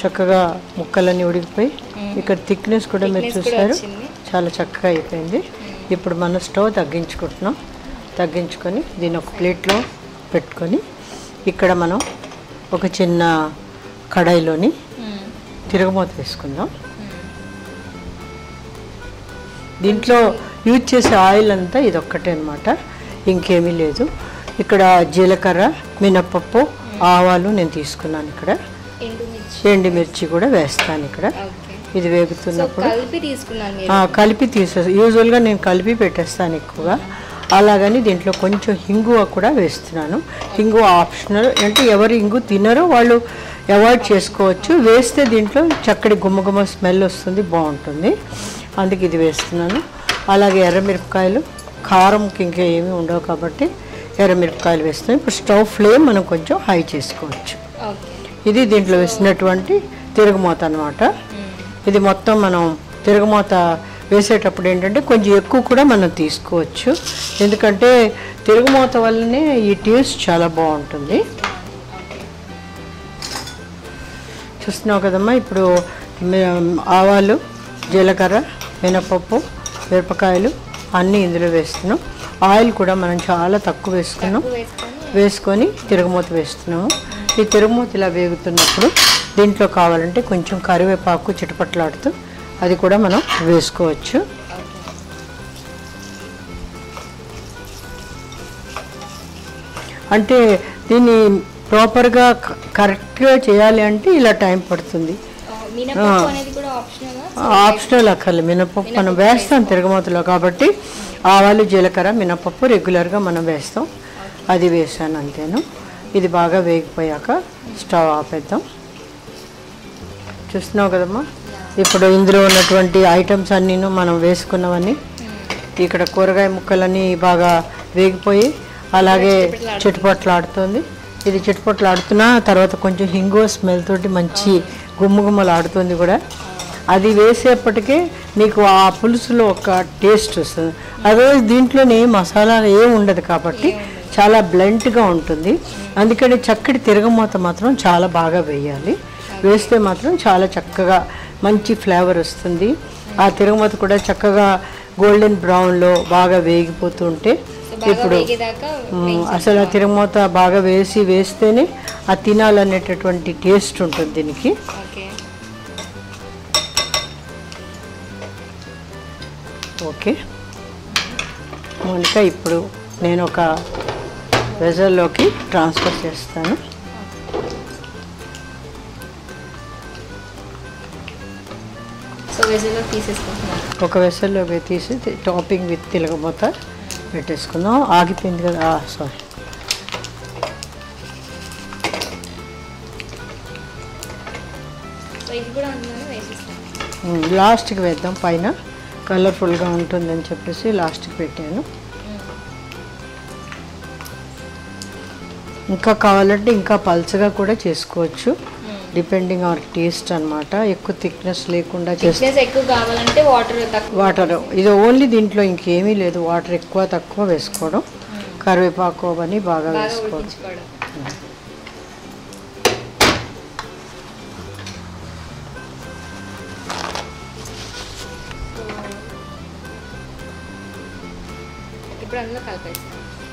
చక్కగా ముక్కలన్నీ ఉడికిపోయి ఇక్కడ థిక్నెస్ కూడా మీరు Thickness కూడా చూసారు వచ్చింది. చాలా చక్కగా అయిపోయింది ఇప్పుడు మనం స్టవ్ తగ్గించుకుంటున్నాం తగ్గించుకొని దీన్ని ఒక ప్లేట్లో పెట్టుకొని ఇక్కడ మనం ఒక చిన్న కడాయిలోని తిరగమూత వేసుకుందాం దీంట్లో యూజ్ చేసే ఆయిల్ అంతా ఇది ఒక్కటే అనమాట ఇంకేమీ లేదు ఇక్కడ జీలకర్ర మినపప్పు ఆవాలు నేను తీసుకున్నాను ఇక్కడ ఎండుమిర్చి ఎండుమిర్చి కూడా వేస్తాను ఇక్కడ ఓకే ఇది సో వేగుతున్నప్పుడు కలిపి తీసుకున్నాను మీరు ఆ, కలిపి తీసే యూజువల్గా నేను కలిపి పెట్టేస్తాను ఎక్కువగా అలాగని దీంట్లో కొంచెం హింగువ కూడా వేస్తున్నాను హింగువ ఆప్షనల్ అంటే ఎవరు హింగు తినరో వాళ్ళు అవాయిడ్ చేసుకోవచ్చు వేస్తే దీంట్లో చక్కటి గుమ్మగుమ్మ స్మెల్ వస్తుంది బాగుంటుంది అందుకే ఇది వేస్తున్నాను అలాగే ఎర్రమిరపకాయలు కారంకి ఇంకా ఏమీ ఉండవు కాబట్టి ఎర్రమిరపకాయలు వేస్తున్నాను ఇప్పుడు స్టవ్ ఫ్లేమ్ మనం కొంచెం హై చేసుకోవచ్చు ఓకే ఇది దీంట్లో వేసినటువంటి తిరుగుమూత అనమాట ఇది మొత్తం మనం తిరుగుమూత వేసేటప్పుడు ఏంటంటే కొంచెం ఎక్కువ కూడా మనం తీసుకోవచ్చు ఎందుకంటే తిరుగుమూత వల్లనే ఈ టేస్ట్ చాలా బాగుంటుంది చూస్తున్నావు కదమ్మా ఇప్పుడు మి- ఆవాలు జీలకర్ర మినపప్పు మిరపకాయలు అన్నీ ఇందులో వేస్తున్నాం ఆయిల్ కూడా మనం చాలా తక్కువ వేసుకున్నాం వేసుకొని వేసుకొని తిరుగుమూత వేస్తున్నాము ఈ తిరుగుమూత ఇలా వేగుతున్నప్పుడు దీంట్లో కావాలంటే కొంచెం కరివేపాకు చిటపట్లాడుతూ అది కూడా మనం వేసుకోవచ్చు అంటే దీన్ని ప్రాపర్గా క- కరెక్ట్గా చేయాలి అంటే ఇలా టైం పడుతుంది మినపప్పు అనేది కూడా ఆప్షనల్ ఆప్షనల్ అక్కర్లే మినపప్పు మనం వేస్తాం తిరగమూతలో కాబట్టి ఆవాలు జీలకర్ర మినపప్పు రెగ్యులర్గా మనం వేస్తాం అది వేసాను అంతేను ఇది బాగా వేగిపోయాక స్టవ్ ఆపేద్దాం చూస్తున్నావు కదమ్మా ఇప్పుడు ఇందులో ఉన్నటువంటి ఐటమ్స్ అన్నీను మనం వేసుకున్నవన్నీ ఇక్కడ కూరగాయ ముక్కలన్నీ బాగా వేగిపోయి అలాగే చిటుపట్లాడుతుంది ఇది చిటుపట్లాడుతున్నా తర్వాత కొంచెం హింగో స్మెల్ తోటి మంచి గుమ్మగుమ్మలాడుతుంది కూడా అది వేసేప్పటికే నీకు ఆ పులుసులో ఒక టేస్ట్ వస్తుంది అదే దీంట్లోనే మసాలా ఏం ఉండదు కాబట్టి చాలా బ్లెంట్గా ఉంటుంది అందుకని చక్కటి తిరగమూత మాత్రం చాలా బాగా వేయాలి వేస్తే మాత్రం చాలా చక్కగా మంచి ఫ్లేవర్ వస్తుంది ఆ తిరగమూత కూడా చక్కగా గోల్డెన్ బ్రౌన్లో బాగా వేగిపోతుంటే బాగా ఇప్పుడు వేగేదాకా మ్, అసలు ఆ తిరగమూత బాగా వేసి వేస్తేనే ఆ తినాలనేటటువంటి టేస్ట్ ఉంటుంది దీనికి ఓకే ఓకే మౌనిక ఇప్పుడు నేను ఒక వెజల్లోకి ట్రాన్స్ఫర్ చేస్తాను సో వెజిల్లో తీసేసుకుంటున్నాను ఒక వెసల్లోకి తీసి తి- టాపింగ్ విత్ తిరగమూత పెట్టేసుకుందాం ఆగిపోయింది కదా సారీ సో ఇది కూడా అందులోనే వేసేస్తాను లాస్ట్కి వేద్దాం పైన కలర్ఫుల్గా ఉంటుందని చెప్పేసి లాస్ట్కి పెట్టాను ఇంకా కావాలంటే ఇంకా పల్చగా కూడా చేసుకోవచ్చు డిపెండింగ్ ఆన్ టేస్ట్ అన్నమాట ఎక్కువ థిక్నెస్ లేకుండా చేస్తే థిక్నెస్ ఎక్కువ కావాలంటే వాటర్ తక్కువ వాటర్ ఇది ఓన్లీ దీంట్లో ఇంకేమీ లేదు వాటర్ ఎక్కువ తక్కువ వేసుకోవడం కరివేపాకు అవన్నీ బాగా బాగా వేసుకోవడం ఉడికించుకోవడం ఇప్పుడు అందులో కలిపేస్తాను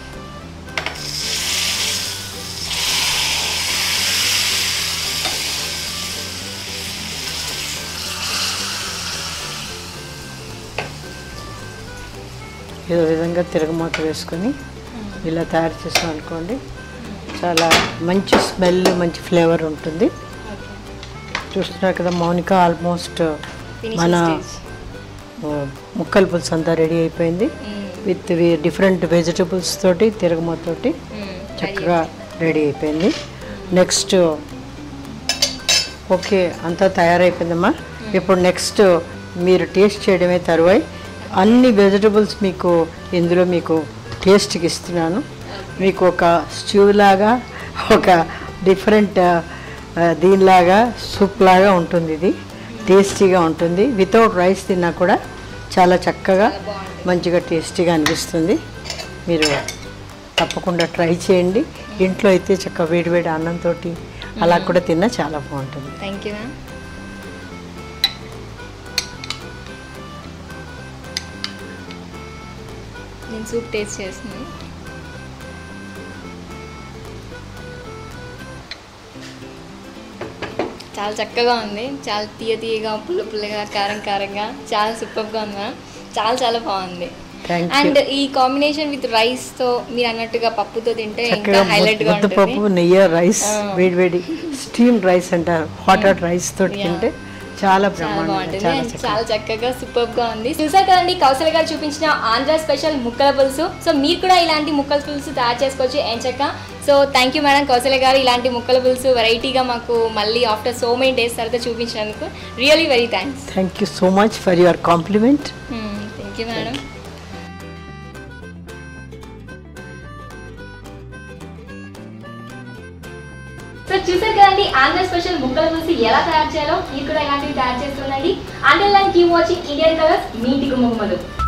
ఏదో విధంగా తిరగమాత వేసుకొని ఇలా తయారు చేసాం అనుకోండి చాలా మంచి స్మెల్ మంచి ఫ్లేవర్ ఉంటుంది ఓకే చూస్తున్నారు కదా మౌనిక ఆల్మోస్ట్ మన ఫినిషింగ్ స్టేజ్ ఆ, ముక్కల పులుసు అంతా రెడీ అయిపోయింది విత్ డిఫరెంట్ వెజిటబుల్స్ తోటి తిరగమాత తోటి చక్కగా రెడీ అయిపోయింది నెక్స్ట్ ఓకే అంతా తయారైపోయిందమ్మా ఇప్పుడు నెక్స్ట్ మీరు టేస్ట్ చేయడమే తరువాయి అన్ని వెజిటబుల్స్ మీకు ఇందులో మీకు టేస్ట్కి ఇస్తున్నాను మీకు ఒక స్ట్యూ లాగా ఒక డిఫరెంట్ దీనిలాగా సూప్ లాగా ఉంటుంది ఇది టేస్టీగా ఉంటుంది వితౌట్ రైస్ తిన్నా కూడా చాలా చక్కగా మంచిగా టేస్టీగా అనిపిస్తుంది మీరు తప్పకుండా ట్రై చేయండి ఇంట్లో అయితే చక్క వేడివేడి అన్నంతో అలా కూడా తిన్నా చాలా బాగుంటుంది థ్యాంక్ యూ మ్యామ్ నేను సూప్ టేస్ట్ చేస్తున్నాను చాలా చక్కగా ఉంది చాలా తీయ తీయగా పుల్ల పుల్లగా కారం కారంగా చాలా సూపర్గా ఉంది మ్యామ్ చాలా చాలా బాగుంది థ్యాంక్ యూ అండ్ ఈ కాంబినేషన్ విత్ రైస్ తో మీరు అన్నట్టుగా పప్పుతో తింటే ఇంకా చక్కగా హైలైట్ గా ముద్దపప్పు ఉంటుంది నెయ్యి రైస్ ఆ. వేడి వేడి స్టీమ్ రైస్ అంటారు హాట్ హాట్ రైస్ తోటి Yeah. తింటే చాలా చాలా బ్రహ్మాండంగా బాగుంటుంది చాలా అండ్ చక్కగా చాలా చక్కగా సూపర్ గా ఉంది చూసారు కదండి కౌశల్ గారు చూపించిన ఆంధ్ర స్పెషల్ ముక్కల పులుసు సో మీరు కూడా ఇలాంటి ముక్కల పులుసు తయారు చేసుకోవచ్చు ఏం చక్క so thank you madam Kausalya garu ఇలాంటి ముక్కల పులుసు వెరైటీగా మాకు మళ్ళీ ఆఫ్టర్ సో మెనీ డేస్ తర్వాత చూపించినందుకు really very thanks thank you so much for your compliment thank you madam so చూసారు కదండి ఆంధ్ర స్పెషల్ ముక్కల పులుసు ఎలా తయారు చేయాలో మీరు కూడా ఇలాంటివి తయారు చేస్తుండండి and keep watching Indian colours మీ ఇంటికి మొహమ్మదు